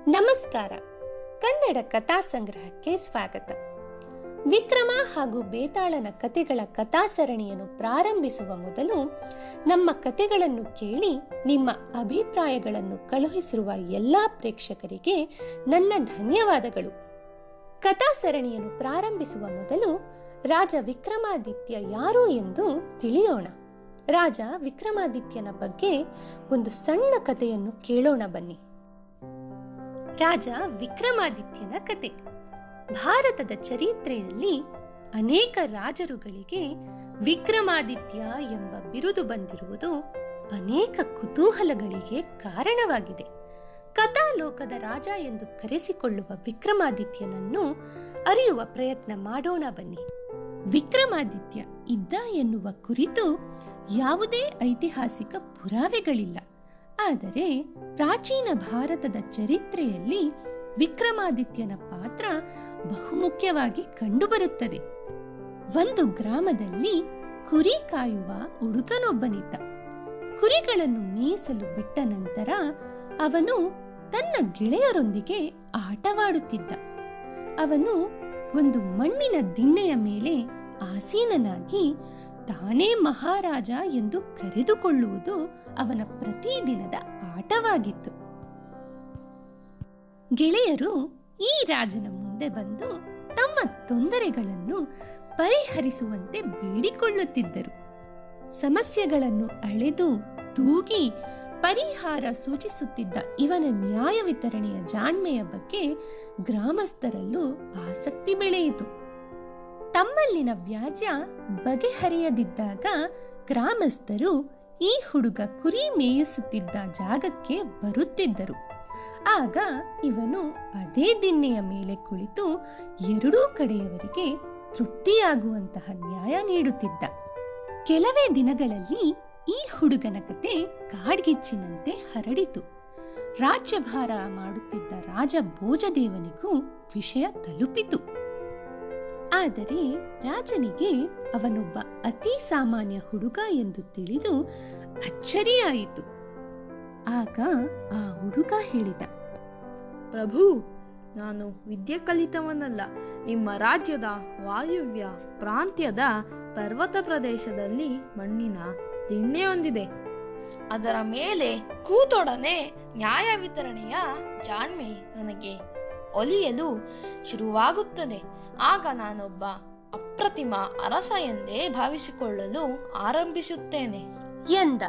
ನಮಸ್ಕಾರ ಕನ್ನಡ ಕಥಾ ಸಂಗ್ರಹಕ್ಕೆ ಸ್ವಾಗತ ವಿಕ್ರಮ ಹಾಗೂ ಬೇತಾಳನ ಕತೆಗಳ ಕಥಾಸರಣಿಯನ್ನು ಪ್ರಾರಂಭಿಸುವ ಮೊದಲು ನಮ್ಮ ಕತೆಗಳನ್ನು ಕೇಳಿ ನಿಮ್ಮ ಅಭಿಪ್ರಾಯಗಳನ್ನು ಕಳುಹಿಸಿರುವ ಎಲ್ಲಾ ಪ್ರೇಕ್ಷಕರಿಗೆ ನನ್ನ ಧನ್ಯವಾದಗಳು ಕಥಾಸರಣಿಯನ್ನು ಪ್ರಾರಂಭಿಸುವ ಮೊದಲು ರಾಜ ವಿಕ್ರಮಾದಿತ್ಯ ಯಾರು ಎಂದು ತಿಳಿಯೋಣ ರಾಜ ವಿಕ್ರಮಾದಿತ್ಯನ ಬಗ್ಗೆ ಒಂದು ಸಣ್ಣ ಕಥೆಯನ್ನು ಕೇಳೋಣ ಬನ್ನಿ ರಾಜ ವಿಕ್ರಮಾದಿತ್ಯನ ಕತೆ ಭಾರತದ ಚರಿತ್ರೆಯಲ್ಲಿ ಅನೇಕ ರಾಜರುಗಳಿಗೆ ವಿಕ್ರಮಾದಿತ್ಯ ಎಂಬ ಬಿರುದು ಬಂದಿರುವುದು ಅನೇಕ ಕುತೂಹಲಗಳಿಗೆ ಕಾರಣವಾಗಿದೆ ಕಥಾಲೋಕದ ರಾಜ ಎಂದು ಕರೆಸಿಕೊಳ್ಳುವ ವಿಕ್ರಮಾದಿತ್ಯನನ್ನು ಅರಿಯುವ ಪ್ರಯತ್ನ ಮಾಡೋಣ ಬನ್ನಿ ವಿಕ್ರಮಾದಿತ್ಯ ಇದ್ದ ಎನ್ನುವ ಕುರಿತು ಯಾವುದೇ ಐತಿಹಾಸಿಕ ಪುರಾವೆಗಳಿಲ್ಲ ಆದರೆ ಪ್ರಾಚೀನ ಭಾರತದ ಚರಿತ್ರೆಯಲ್ಲಿ ವಿಕ್ರಮಾದಿತ್ಯನ ಪಾತ್ರ ಬಹುಮುಖ್ಯವಾಗಿ ಕಂಡುಬರುತ್ತದೆ ಒಂದು ಗ್ರಾಮದಲ್ಲಿ ಕುರಿ ಕಾಯುವ ಹುಡುಗನೊಬ್ಬನಿದ್ದ ಕುರಿಗಳನ್ನು ಮೀಸಲು ಬಿಟ್ಟ ನಂತರ ಅವನು ತನ್ನ ಗೆಳೆಯರೊಂದಿಗೆ ಆಟವಾಡುತ್ತಿದ್ದ ಅವನು ಒಂದು ಮಣ್ಣಿನ ದಿಣ್ಣೆಯ ಮೇಲೆ ಆಸೀನನಾಗಿ ತಾನೇ ಮಹಾರಾಜ ಎಂದು ಕರೆದುಕೊಳ್ಳುವುದು ಅವನ ಪ್ರತಿದಿನದ ಆಟವಾಗಿತ್ತು ಗೆಳೆಯರು ಈ ರಾಜನ ಮುಂದೆ ಬಂದು ತಮ್ಮ ತೊಂದರೆಗಳನ್ನು ಪರಿಹರಿಸುವಂತೆ ಬೇಡಿಕೊಳ್ಳುತ್ತಿದ್ದರು ಸಮಸ್ಯೆಗಳನ್ನು ಅಳೆದು ತೂಗಿ ಪರಿಹಾರ ಸೂಚಿಸುತ್ತಿದ್ದ ಇವನ ನ್ಯಾಯ ವಿತರಣೆಯ ಜಾಣ್ಮೆಯ ಬಗ್ಗೆ ಗ್ರಾಮಸ್ಥರಲ್ಲೂ ಆಸಕ್ತಿ ಬೆಳೆಯಿತು ತಮ್ಮಲ್ಲಿನ ವ್ಯಾಜ್ಯ ಬಗೆಹರಿಯದಿದ್ದಾಗ ಗ್ರಾಮಸ್ಥರು ಈ ಹುಡುಗ ಕುರಿ ಮೇಯಿಸುತ್ತಿದ್ದ ಜಾಗಕ್ಕೆ ಬರುತ್ತಿದ್ದರು ಆಗ ಇವನು ಅದೇ ದಿಣ್ಣೆಯ ಮೇಲೆ ಕುಳಿತು ಎರಡೂ ಕಡೆಯವರಿಗೆ ತೃಪ್ತಿಯಾಗುವಂತಹ ನ್ಯಾಯ ನೀಡುತ್ತಿದ್ದ ಕೆಲವೇ ದಿನಗಳಲ್ಲಿ ಈ ಹುಡುಗನ ಕತೆ ಕಾಡ್ಗಿಚ್ಚಿನಂತೆ ಹರಡಿತು ರಾಜ್ಯಭಾರ ಮಾಡುತ್ತಿದ್ದ ರಾಜ ಭೋಜದೇವನಿಗೂ ವಿಷಯ ತಲುಪಿತು ಆದರೆ ರಾಜನಿಗೆ ಅವನೊಬ್ಬ ಅತಿ ಸಾಮಾನ್ಯ ಹುಡುಗ ಎಂದು ತಿಳಿದು ಅಚ್ಚರಿಯಾಯಿತು ಆಗ ಆ ಹುಡುಗ ಹೇಳಿದ ಪ್ರಭು ನಾನು ವಿದ್ಯೆ ಕಲಿತವನಲ್ಲ ನಿಮ್ಮ ರಾಜ್ಯದ ವಾಯುವ್ಯ ಪ್ರಾಂತ್ಯದ ಪರ್ವತ ಪ್ರದೇಶದಲ್ಲಿ ಮಣ್ಣಿನ ದಿಣ್ಣೆಯೊಂದಿದೆ ಅದರ ಮೇಲೆ ಕೂತೊಡನೆ ನ್ಯಾಯ ವಿತರಣೆಯ ಜಾಣ್ಮೆ ನನಗೆ ಒಲಿಯಲು ಶುರುವಾಗುತ್ತದೆ ಆಗ ನಾನೊಬ್ಬ ಅಪ್ರತಿಮ ಅರಸ ಎಂದೇ ಭಾವಿಸಿಕೊಳ್ಳಲು ಆರಂಭಿಸುತ್ತೇನೆ ಎಂದ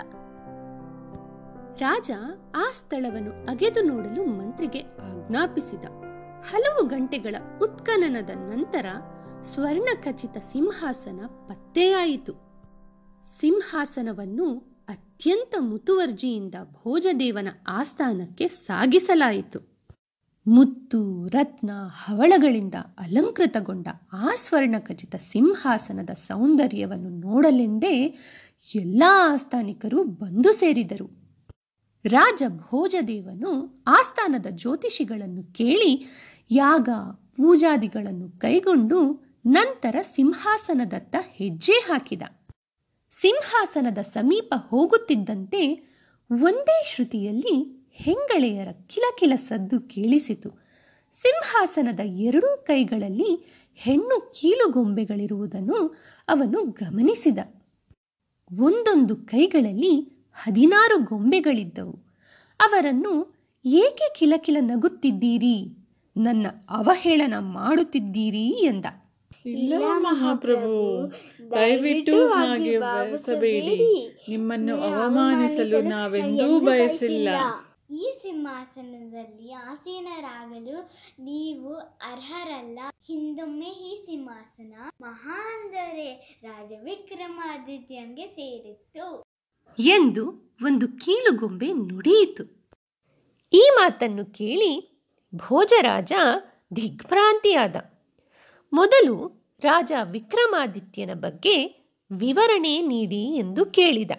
ರಾಜ ಆ ಸ್ಥಳವನ್ನು ಅಗೆದು ನೋಡಲು ಮಂತ್ರಿಗೆ ಆಜ್ಞಾಪಿಸಿದ ಹಲವು ಗಂಟೆಗಳ ಉತ್ಖನನದ ನಂತರ ಸ್ವರ್ಣ ಖಚಿತ ಸಿಂಹಾಸನ ಪತ್ತೆಯಾಯಿತು ಸಿಂಹಾಸನವನ್ನು ಅತ್ಯಂತ ಮುತುವರ್ಜಿಯಿಂದ ಭೋಜದೇವನ ಆಸ್ಥಾನಕ್ಕೆ ಸಾಗಿಸಲಾಯಿತು ಮುತ್ತು ರತ್ನ ಹವಳಗಳಿಂದ ಅಲಂಕೃತಗೊಂಡ ಆ ಸ್ವರ್ಣಖಚಿತ ಸಿಂಹಾಸನದ ಸೌಂದರ್ಯವನ್ನು ನೋಡಲೆಂದೇ ಎಲ್ಲಾ ಆಸ್ಥಾನಿಕರು ಬಂದು ಸೇರಿದರು ರಾಜ ಭೋಜದೇವನು ಆಸ್ಥಾನದ ಜ್ಯೋತಿಷಿಗಳನ್ನು ಕೇಳಿ ಯಾಗ ಪೂಜಾದಿಗಳನ್ನು ಕೈಗೊಂಡು ನಂತರ ಸಿಂಹಾಸನದತ್ತ ಹೆಜ್ಜೆ ಹಾಕಿದ ಸಿಂಹಾಸನದ ಸಮೀಪ ಹೋಗುತ್ತಿದ್ದಂತೆ ಒಂದೇ ಶ್ರುತಿಯಲ್ಲಿ ಹೆಂಗಳೆಯರ ಕಿಲಕಿಲ ಸದ್ದು ಕೇಳಿಸಿತು ಸಿಂಹಾಸನದ ಎರಡೂ ಕೈಗಳಲ್ಲಿ ಹೆಣ್ಣು ಕೀಲುಗೊಂಬೆಗಳಿರುವುದನ್ನು ಅವನು ಗಮನಿಸಿದ ಒಂದೊಂದು ಕೈಗಳಲ್ಲಿ ಹದಿನಾರು ಗೊಂಬೆಗಳಿದ್ದವು ಅವರನ್ನು ಏಕೆ ಕಿಲಕಿಲ ನಗುತ್ತಿದ್ದೀರಿ ನನ್ನ ಅವಹೇಳನ ಮಾಡುತ್ತಿದ್ದೀರಿ ಎಂದ ಇಲ್ಲ ಮಹಾಪ್ರಭು ದಯವಿಟ್ಟು ಹಾಗೆ ಬಯಸಬೇಡಿ ನಿಮ್ಮನ್ನು ಅವಮಾನಿಸಲು ನಾವೆಂದೂ ಬಯಸಿಲ್ಲ ಈ ಸಿಂಹಾಸನದಲ್ಲಿ ಆಸೀನರಾಗಲು ನೀವು ಅರ್ಹರಲ್ಲ ಹಿಂದೊಮ್ಮೆ ಈ ಸಿಂಹಾಸನ ಮಹಾಂದರೆ ರಾಜ ವಿಕ್ರಮಾದಿತ್ಯಂಗೆ ಸೇರಿತ್ತು ಎಂದು ಒಂದು ಕೀಲುಗೊಂಬೆ ನುಡಿಯಿತು ಈ ಮಾತನ್ನು ಕೇಳಿ ಭೋಜರಾಜ ದಿಗ್ಭ್ರಾಂತಿಯಾದ ಮೊದಲು ರಾಜ ವಿಕ್ರಮಾದಿತ್ಯನ ಬಗ್ಗೆ ವಿವರಣೆ ನೀಡಿ ಎಂದು ಕೇಳಿದ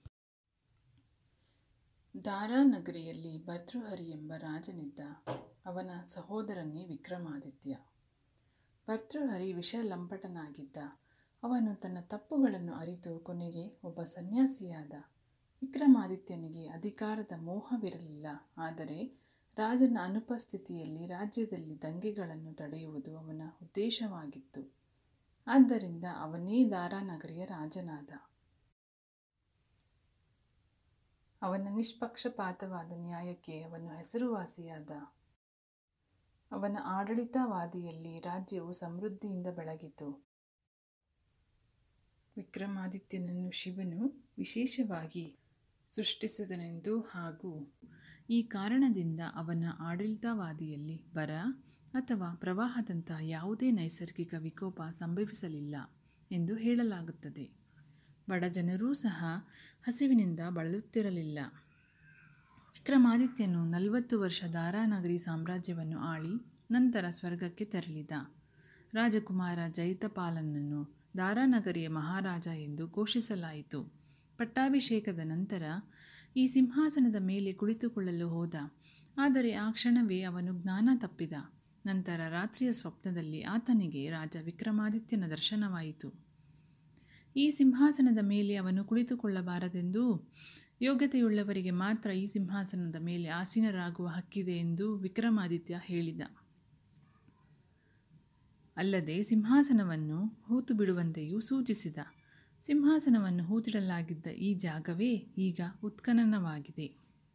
ದಾರಾನಗರಿಯಲ್ಲಿ ಭರ್ತೃಹರಿ ಎಂಬ ರಾಜನಿದ್ದ ಅವನ ಸಹೋದರನೇ ವಿಕ್ರಮಾದಿತ್ಯ ಭರ್ತೃಹರಿ ವಿಷಲಂಪಟನಾಗಿದ್ದ ಅವನು ತನ್ನ ತಪ್ಪುಗಳನ್ನು ಅರಿತು ಕೊನೆಗೆ ಒಬ್ಬ ಸನ್ಯಾಸಿಯಾದ ವಿಕ್ರಮಾದಿತ್ಯನಿಗೆ ಅಧಿಕಾರದ ಮೋಹವಿರಲಿಲ್ಲ ಆದರೆ ರಾಜನ ಅನುಪಸ್ಥಿತಿಯಲ್ಲಿ ರಾಜ್ಯದಲ್ಲಿ ದಂಗೆಗಳನ್ನು ತಡೆಯುವುದು ಅವನ ಉದ್ದೇಶವಾಗಿತ್ತು ಆದ್ದರಿಂದ ಅವನೇ ದಾರಾನಗರಿಯ ರಾಜನಾದ ಅವನ ನಿಷ್ಪಕ್ಷಪಾತವಾದ ನ್ಯಾಯಕ್ಕೆ ಅವನು ಹೆಸರುವಾಸಿಯಾದ ಅವನ ಆಡಳಿತವಾದಿಯಲ್ಲಿ ರಾಜ್ಯವು ಸಮೃದ್ಧಿಯಿಂದ ಬೆಳಗಿತು ವಿಕ್ರಮಾದಿತ್ಯನನ್ನು ಶಿವನು ವಿಶೇಷವಾಗಿ ಸೃಷ್ಟಿಸಿದನೆಂದು ಹಾಗೂ ಈ ಕಾರಣದಿಂದ ಅವನ ಆಡಳಿತವಾದಿಯಲ್ಲಿ ಬರ ಅಥವಾ ಪ್ರವಾಹದಂತಹ ಯಾವುದೇ ನೈಸರ್ಗಿಕ ವಿಕೋಪ ಸಂಭವಿಸಲಿಲ್ಲ ಎಂದು ಹೇಳಲಾಗುತ್ತದೆ ಬಡ ಜನರೂ ಸಹ ಹಸಿವಿನಿಂದ ಬಳಲುತ್ತಿರಲಿಲ್ಲ ವಿಕ್ರಮಾದಿತ್ಯನು ನಲವತ್ತು ವರ್ಷ ದಾರಾನಗರಿ ಸಾಮ್ರಾಜ್ಯವನ್ನು ಆಳಿ ನಂತರ ಸ್ವರ್ಗಕ್ಕೆ ತೆರಳಿದ ರಾಜಕುಮಾರ ಜೈತಪಾಲನನ್ನು ದಾರಾನಗರಿಯ ಮಹಾರಾಜ ಎಂದು ಘೋಷಿಸಲಾಯಿತು ಪಟ್ಟಾಭಿಷೇಕದ ನಂತರ ಈ ಸಿಂಹಾಸನದ ಮೇಲೆ ಕುಳಿತುಕೊಳ್ಳಲು ಹೋದ ಆದರೆ ಆ ಕ್ಷಣವೇ ಅವನು ಜ್ಞಾನ ತಪ್ಪಿದ ನಂತರ ರಾತ್ರಿಯ ಸ್ವಪ್ನದಲ್ಲಿ ಆತನಿಗೆ ರಾಜ ವಿಕ್ರಮಾದಿತ್ಯನ ದರ್ಶನವಾಯಿತು ಈ ಸಿಂಹಾಸನದ ಮೇಲೆ ಅವನು ಕುಳಿತುಕೊಳ್ಳಬಾರದೆಂದೂ ಯೋಗ್ಯತೆಯುಳ್ಳವರಿಗೆ ಮಾತ್ರ ಈ ಸಿಂಹಾಸನದ ಮೇಲೆ ಆಸೀನರಾಗುವ ಹಕ್ಕಿದೆ ಎಂದು ವಿಕ್ರಮಾದಿತ್ಯ ಹೇಳಿದ ಅಲ್ಲದೆ ಸಿಂಹಾಸನವನ್ನು ಹೂತು ಬಿಡುವಂತೆಯೂ ಸೂಚಿಸಿದ ಸಿಂಹಾಸನವನ್ನು ಹೂತಿಡಲಾಗಿದ್ದ ಈ ಜಾಗವೇ ಈಗ ಉತ್ಖನನವಾಗಿದೆ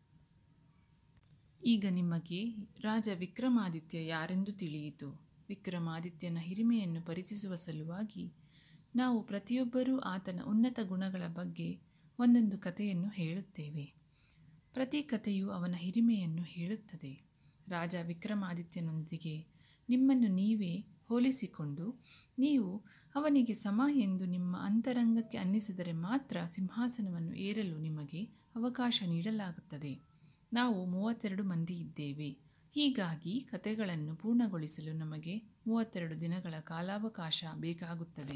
ಈಗ ನಿಮಗೆ ರಾಜ ವಿಕ್ರಮಾದಿತ್ಯ ಯಾರೆಂದು ತಿಳಿಯಿತು ವಿಕ್ರಮಾದಿತ್ಯನ ಹಿರಿಮೆಯನ್ನು ಪರಿಚಯಿಸುವ ಸಲುವಾಗಿ ನಾವು ಪ್ರತಿಯೊಬ್ಬರೂ ಆತನ ಉನ್ನತ ಗುಣಗಳ ಬಗ್ಗೆ ಒಂದೊಂದು ಕಥೆಯನ್ನು ಹೇಳುತ್ತೇವೆ ಪ್ರತಿ ಕಥೆಯು ಅವನ ಹಿರಿಮೆಯನ್ನು ಹೇಳುತ್ತದೆ ರಾಜ ವಿಕ್ರಮಾದಿತ್ಯನೊಂದಿಗೆ ನಿಮ್ಮನ್ನು ನೀವೇ ಹೋಲಿಸಿಕೊಂಡು ನೀವು ಅವನಿಗೆ ಸಮ ಎಂದು ನಿಮ್ಮ ಅಂತರಂಗಕ್ಕೆ ಅನ್ನಿಸಿದರೆ ಮಾತ್ರ ಸಿಂಹಾಸನವನ್ನು ಏರಲು ನಿಮಗೆ ಅವಕಾಶ ನೀಡಲಾಗುತ್ತದೆ ನಾವು ಮೂವತ್ತೆರಡು ಮಂದಿ ಇದ್ದೇವೆ ಹೀಗಾಗಿ ಕತೆಗಳನ್ನು ಪೂರ್ಣಗೊಳಿಸಲು ನಮಗೆ ಮೂವತ್ತೆರಡು ದಿನಗಳ ಕಾಲಾವಕಾಶ ಬೇಕಾಗುತ್ತದೆ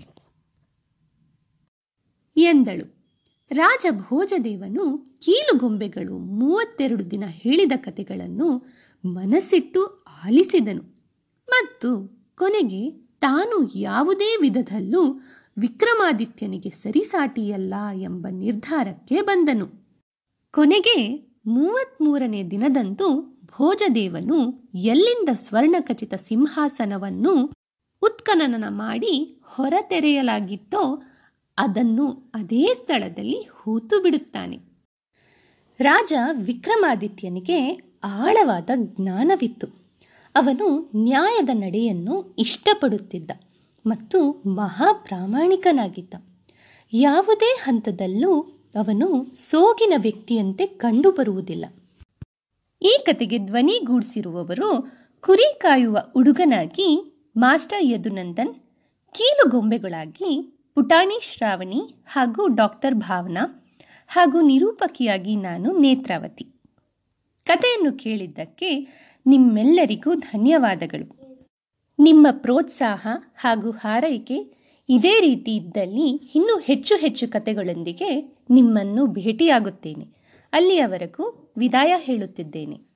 ಎಂದಳು ರಾಜ ಭೋಜದೇವನು ಕೀಲುಗೊಂಬೆಗಳು ಮೂವತ್ತೆರಡು ದಿನ ಹೇಳಿದ ಕತೆಗಳನ್ನು ಮನಸ್ಸಿಟ್ಟು ಆಲಿಸಿದನು ಮತ್ತು ಕೊನೆಗೆ ತಾನು ಯಾವುದೇ ವಿಧದಲ್ಲೂ ವಿಕ್ರಮಾದಿತ್ಯನಿಗೆ ಸರಿಸಾಟಿಯಲ್ಲ ಎಂಬ ನಿರ್ಧಾರಕ್ಕೆ ಬಂದನು ಕೊನೆಗೆ ಮೂವತ್ಮೂರನೇ ದಿನದಂದು ಭೋಜದೇವನು ಎಲ್ಲಿಂದ ಸ್ವರ್ಣಖಚಿತ ಸಿಂಹಾಸನವನ್ನು ಉತ್ಖನನ ಮಾಡಿ ಹೊರತೆರೆಯಲಾಗಿತ್ತೋ ಅದನ್ನು ಅದೇ ಸ್ಥಳದಲ್ಲಿ ಹೂತು ಬಿಡುತ್ತಾನೆ ರಾಜ ವಿಕ್ರಮಾದಿತ್ಯನಿಗೆ ಆಳವಾದ ಜ್ಞಾನವಿತ್ತು ಅವನು ನ್ಯಾಯದ ನಡೆಯನ್ನು ಇಷ್ಟಪಡುತ್ತಿದ್ದ ಮತ್ತು ಮಹಾಪ್ರಾಮಾಣಿಕನಾಗಿದ್ದ ಯಾವುದೇ ಹಂತದಲ್ಲೂ ಅವನು ಸೋಗಿನ ವ್ಯಕ್ತಿಯಂತೆ ಕಂಡುಬರುವುದಿಲ್ಲ ಈ ಕತೆಗೆ ಧ್ವನಿಗೂಡಿಸಿರುವವರು ಕುರಿ ಕಾಯುವ ಹುಡುಗನಾಗಿ ಮಾಸ್ಟರ್ ಯದುನಂದನ್ ಕೀಲುಗೊಂಬೆಗಳಾಗಿ ಪುಟಾಣಿ ಶ್ರಾವಣಿ ಹಾಗೂ ಡಾಕ್ಟರ್ ಭಾವನಾ ಹಾಗೂ ನಿರೂಪಕಿಯಾಗಿ ನಾನು ನೇತ್ರಾವತಿ ಕಥೆಯನ್ನು ಕೇಳಿದ್ದಕ್ಕೆ ನಿಮ್ಮೆಲ್ಲರಿಗೂ ಧನ್ಯವಾದಗಳು ನಿಮ್ಮ ಪ್ರೋತ್ಸಾಹ ಹಾಗೂ ಹಾರೈಕೆ ಇದೇ ರೀತಿ ಇದ್ದಲ್ಲಿ ಇನ್ನೂ ಹೆಚ್ಚು ಹೆಚ್ಚು ಕತೆಗಳೊಂದಿಗೆ ನಿಮ್ಮನ್ನು ಭೇಟಿಯಾಗುತ್ತೇನೆ ಅಲ್ಲಿಯವರೆಗೂ ವಿದಾಯ ಹೇಳುತ್ತಿದ್ದೇನೆ